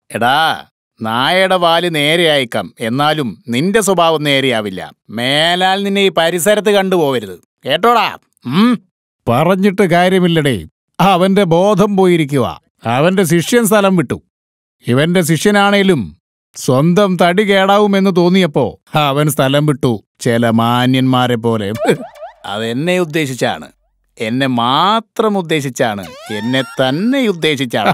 എടാ നായയുടെ വാല് നേരെ അയക്കാം എന്നാലും നിന്റെ സ്വഭാവം നേരെയാവില്ല മേലാൽ നിന്നെ ഈ പരിസരത്ത് കണ്ടുപോകരുത് കേട്ടോടാ ഉം പറഞ്ഞിട്ട് കാര്യമില്ലടേ അവന്റെ ബോധം പോയിരിക്കുക അവന്റെ ശിഷ്യൻ സ്ഥലം വിട്ടു ഇവന്റെ ശിഷ്യനാണേലും സ്വന്തം തടി കേടാവുമെന്ന് തോന്നിയപ്പോ അവൻ സ്ഥലം വിട്ടു ചില മാന്യന്മാരെ പോലെ അതെന്നെ ഉദ്ദേശിച്ചാണ് എന്നെ മാത്രം ഉദ്ദേശിച്ചാണ് എന്നെ തന്നെ ഉദ്ദേശിച്ചാണ്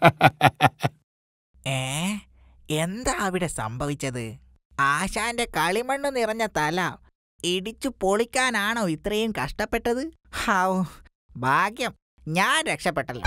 ഏ എന്താ അവിടെ സംഭവിച്ചത് ആശാന്റെ കളിമണ്ണ് നിറഞ്ഞ തല ഇടിച്ചു പൊളിക്കാനാണോ ഇത്രയും കഷ്ടപ്പെട്ടത് ഹാവൂ ഭാഗ്യം ഞാൻ രക്ഷപ്പെട്ടല്ലോ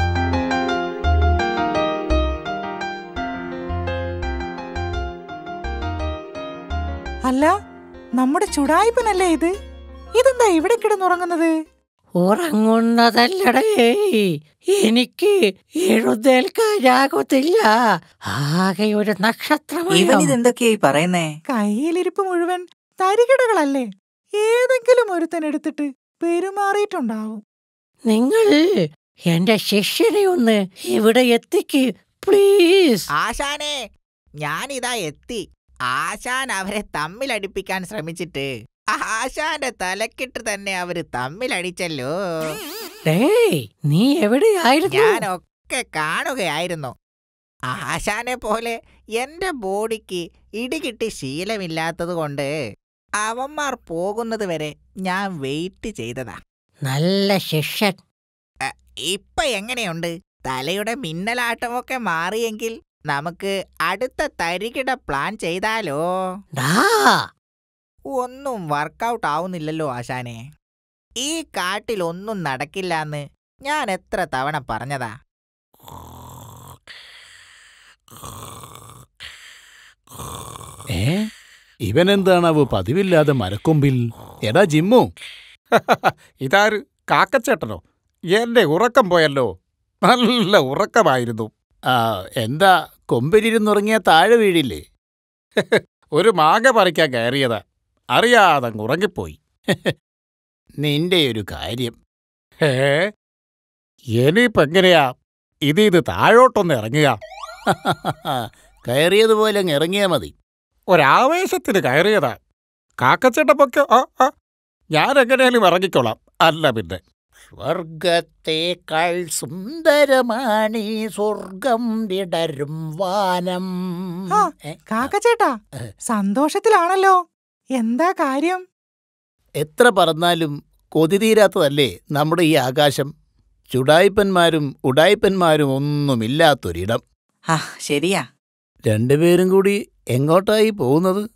അല്ല നമ്മുടെ ചുടായിപ്പനല്ലേ ഇത് ഇതെന്താ ഇവിടെ കിടന്നുറങ്ങുന്നത് ഉറങ്ങുന്നതല്ലടേ എനിക്ക് എഴുന്നേൽക്കാനാകത്തില്ല ആകെ ഒരു നക്ഷത്രമയം ഇവനിതെന്തൊക്കെയായി പറയുന്നേ കയ്യിലിരിപ്പ് മുഴുവൻ തരികിടകളല്ലേ ഏതെങ്കിലും ഒരുത്തൻ എടുത്തിട്ട് പെരുമാറിയിട്ടുണ്ടാവും നിങ്ങൾ എന്റെ ശിഷ്യനെ ഒന്ന് ഇവിടെ എത്തിക്ക് പ്ലീസ് ആശാനെ ഞാനിതാ എത്തി ആശാൻ അവരെ തമ്മിലടിപ്പിക്കാൻ ശ്രമിച്ചിട്ട് ആശാന്റെ തലക്കിട്ട് തന്നെ അവര് തമ്മിലടിച്ചല്ലോ ഡേയ് നീ എവിടെയായിരുന്നു ഞാനൊക്കെ കാണുകയായിരുന്നു ആശാനെ പോലെ എന്റെ ബോഡിക്ക് ഇടികിട്ടി ശീലമില്ലാത്തത് കൊണ്ട് അവന്മാർ പോകുന്നത് വരെ ഞാൻ വെയിറ്റ് ചെയ്തതാ നല്ല ശിഷ്യൻ ഇപ്പൊ എങ്ങനെയുണ്ട് തലയുടെ മിന്നലാട്ടമൊക്കെ മാറിയെങ്കിൽ നമുക്ക് അടുത്ത തരികിട പ്ലാൻ ചെയ്താലോ ഡാ ഒന്നും വർക്കൗട്ട് ആവുന്നില്ലല്ലോ ആശാനെ ഈ കാട്ടിൽ ഒന്നും നടക്കില്ലാന്ന് ഞാൻ എത്ര തവണ പറഞ്ഞതാ ഏ ഇവനെന്താണാവോ പതിവില്ലാതെ മരക്കൊമ്പിൽ എടാ ജിമ്മു ഇതാര് കാക്കച്ചേട്ടനോ എന്റെ ഉറക്കം പോയല്ലോ നല്ല ഉറക്കമായിരുന്നു ആ എന്താ കൊമ്പിലിരുന്നുറങ്ങിയ താഴെ വീഴില്ലേ ഒരു മാങ്ങ പറിക്കാൻ കയറിയതാ അറിയാതങ്ങ് ഉറങ്ങിപ്പോയി നിന്റെ ഒരു കാര്യം ഏ ഇനിയിപ്പോ എങ്ങനെയാ ഇത് ഇത് താഴോട്ടൊന്ന് ഇറങ്ങുക കയറിയതുപോലെ അങ്ങ് ഇറങ്ങിയാ മതി ഒരാവേശത്തിന് കയറിയതാ കാക്കച്ചേട്ടപ്പൊക്കെ ആ ആ ഞാൻ എങ്ങനെയാലും ഇറങ്ങിക്കോളാം അല്ല പിന്നെ സ്വർഗത്തേക്കാൾ സുന്ദരമാണീ സ്വർഗം വിടരും വാനം ആ, ഏ, കാക്കച്ചേട്ടാ സന്തോഷത്തിലാണല്ലോ എന്താ കാര്യം എത്ര പറന്നാലും കൊതി തീരാത്തതല്ലേ നമ്മുടെ ഈ ആകാശം ചുടായിപ്പന്മാരും ഉടായിപ്പന്മാരും ഒന്നുമില്ലാത്തൊരിടം ആ ശരിയാ രണ്ടുപേരും കൂടി എങ്ങോട്ടായി പോകുന്നത്